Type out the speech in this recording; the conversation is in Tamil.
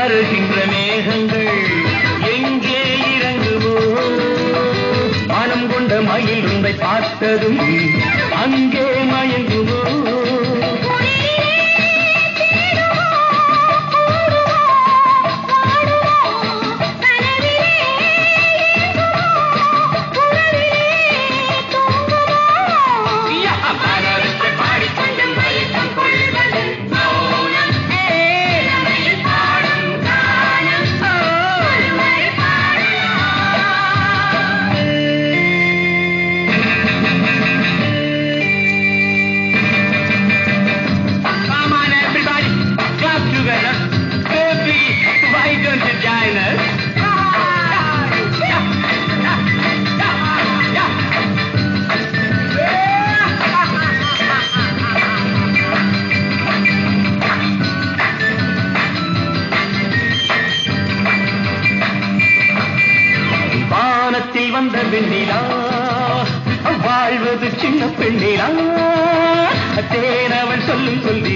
வருகின்ற மேகங்கள் எங்கே இறங்குவோ மனம் கொண்ட மயில் உன்னை பார்த்ததும் அங்கே மயங்குவோ யா, மனத்தை பாடிக்கொண்டும் மயக்கம் கொள்வது மௌனம். இளமையில் பாடும் கானம். ஒருமுறை பாடலாம். Come on, everybody, clap together. Baby, why don't you join us? Yeah, yeah, yeah, yeah. வானத்தில் வந்த வெண்ணிலா வாழ்வது சின்ன பெண்ணிலா தேனவன் சொல்லும் சொல்லி